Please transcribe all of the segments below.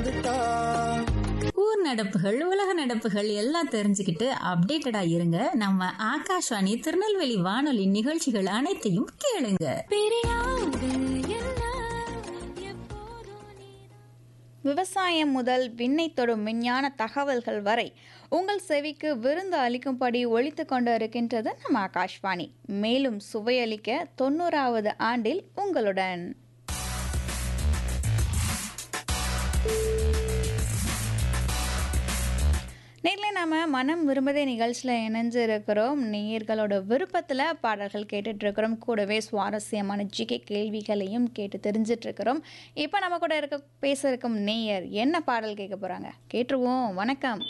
ஊர் நடப்புகள் உலக நடப்புகள் எல்லாம் தெரிஞ்சுக்கிட்டு அப்டேட்டடா இருங்க நம்ம ஆகாஷ்வாணி திருநெல்வேலி வானொலி நிகழ்ச்சிகள் அனைத்தையும் கேளுங்க விவசாயம் முதல் விண்ணை தொடும் விஞ்ஞான தகவல்கள் வரை உங்கள் செவிக்கு விருந்து அளிக்கும்படி ஒழித்து கொண்டு இருக்கின்றது நம்ம ஆகாஷ்வாணி மேலும் சுவையளிக்க தொண்ணூறாவது ஆண்டில் உங்களுடன் நேரில் நாம மனம் விரும்பதே நிகழ்ச்சியில் இணைஞ்சு இருக்கிறோம் நேயர்களோட விருப்பத்தில் பாடல்கள் கேட்டுட்டு இருக்கிறோம் கூடவே சுவாரஸ்யமான ஜிகே கேள்விகளையும் கேட்டு தெரிஞ்சிட்டு இருக்கிறோம் இப்போ நம்ம கூட இருக்க பேச இருக்கும் நேயர் என்ன பாடல் கேட்க போறாங்க கேட்டுருவோம் வணக்கம்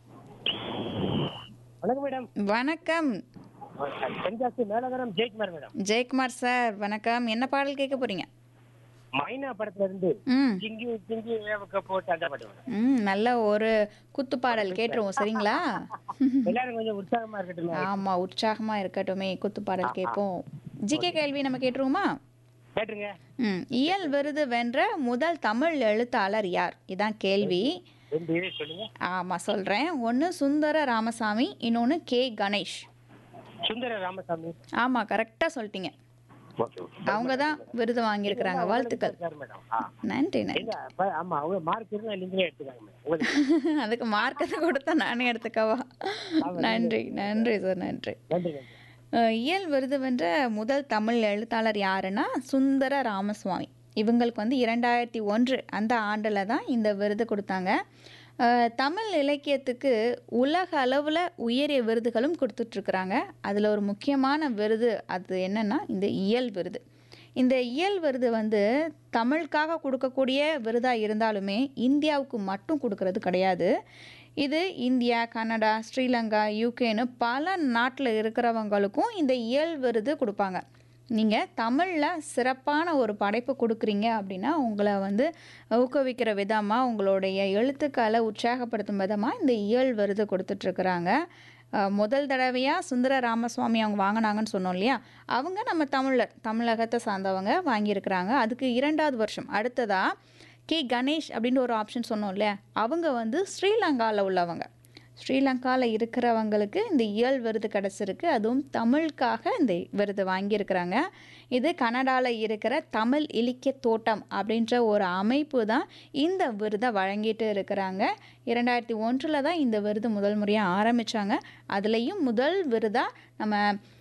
வணக்கம் மேடம் வணக்கம் தென்காசி மேலகரம் ஜெயக்குமார் மேடம் ஜெயக்குமார் சார் வணக்கம் என்ன பாடல் கேட்க போறீங்க மைனா படத்துல இருந்து ம் சிங்கி சிங்கி வேவக்க போட்டு அந்த பாட்டு மேடம் ம் நல்ல ஒரு குத்து பாடல் கேட்டுருவோம் சரிங்களா எல்லாரும் கொஞ்சம் உற்சாகமா இருக்கட்டும் மேடம். ஆமா உற்சாகமா இருக்கட்டுமே குத்து பாடல் கேட்போம் ஜிகே கேள்வி நம்ம கேட்டுருவோமா கேட்டுருங்க ம் இயல் விருது வென்ற முதல் தமிழ் எழுத்தாளர் யார் இதான் கேள்வி ரெண்டு இது சொல்லுங்க ஆமாம் சொல்கிறேன் ஒன்று சுந்தர ராமசாமி இன்னொன்று கே கணேஷ் சுந்தர ராமசாமி ஆமாம் கரெக்டாக சொல்லிட்டீங்க அவங்க தான் விருது வாங்கியிருக்கிறாங்க வாழ்த்துக்கள் இருக்காரு மேடம் ஆ. நன்றி நன்றி இல்ல, அப்ப- ஆமா அவங்க மார்க் இருந்தா நீங்களே எடுத்துக்காங்க மேடம் உங்களுக்கு அதுக்கு மார்க்கத்தை கொடுத்தா நானே எடுத்துக்கவா நன்றி நன்றி சார் நன்றி நன்றி நன்றி அஹ், இயல் விருது வென்ற முதல் தமிழ் எழுத்தாளர் யாருன்னா சுந்தர ராமசுவாமி இவங்களுக்கு வந்து இரண்டாயிரத்தி ஒன்று அந்த ஆண்டில் தான் இந்த விருது கொடுத்தாங்க அஹ், தமிழ் இலக்கியத்துக்கு உலக அளவில் உயரிய விருதுகளும் கொடுத்துட்ருக்குறாங்க அதில் ஒரு முக்கியமான விருது அது என்னன்னா இந்த இயல் விருது இந்த இயல் விருது வந்து தமிழுக்காக கொடுக்கக்கூடிய விருதாக இருந்தாலுமே இந்தியாவுக்கு மட்டும் கொடுக்கறது கிடையாது இது இந்தியா கனடா ஸ்ரீலங்கா யூகேன்னு பல நாட்டில் இருக்கிறவங்களுக்கும் இந்த இயல் விருது கொடுப்பாங்க நீங்கள் தமிழில் சிறப்பான ஒரு படைப்பு கொடுக்குறீங்க அப்படின்னா உங்களை வந்து ஊக்குவிக்கிற விதமாக உங்களுடைய எழுத்துக்களை உற்சாகப்படுத்தும் விதமாக இந்த இயல் விருது கொடுத்துட்ருக்குறாங்க அஹ், முதல் தடவையாக சுந்தர ராமசுவாமி அவங்க வாங்கினாங்கன்னு சொன்னோம் இல்லையா அவங்க நம்ம தமிழர் தமிழகத்தை சார்ந்தவங்க வாங்கியிருக்கிறாங்க அதுக்கு இரண்டாவது வருஷம் அடுத்ததாக கே கணேஷ் அப்படின்னு ஒரு ஆப்ஷன் சொன்னோம் இல்லையா அவங்க வந்து ஸ்ரீலங்காவில் உள்ளவங்க ஸ்ரீலங்காவில் இருக்கிறவங்களுக்கு இந்த இயல் விருது கிடச்சிருக்கு அதுவும் தமிழுக்காக இந்த விருது வாங்கியிருக்கிறாங்க இது கனடாவில் இருக்கிற தமிழ் இலக்கிய தோட்டம் அப்படின்ற ஒரு அமைப்பு தான் இந்த விருதை வழங்கிட்டு இருக்கிறாங்க இரண்டாயிரத்தி ஒன்றில் தான் இந்த விருது முதல் முறையாக ஆரம்பித்தாங்க அதுலேயும் முதல் விருதாக நம்ம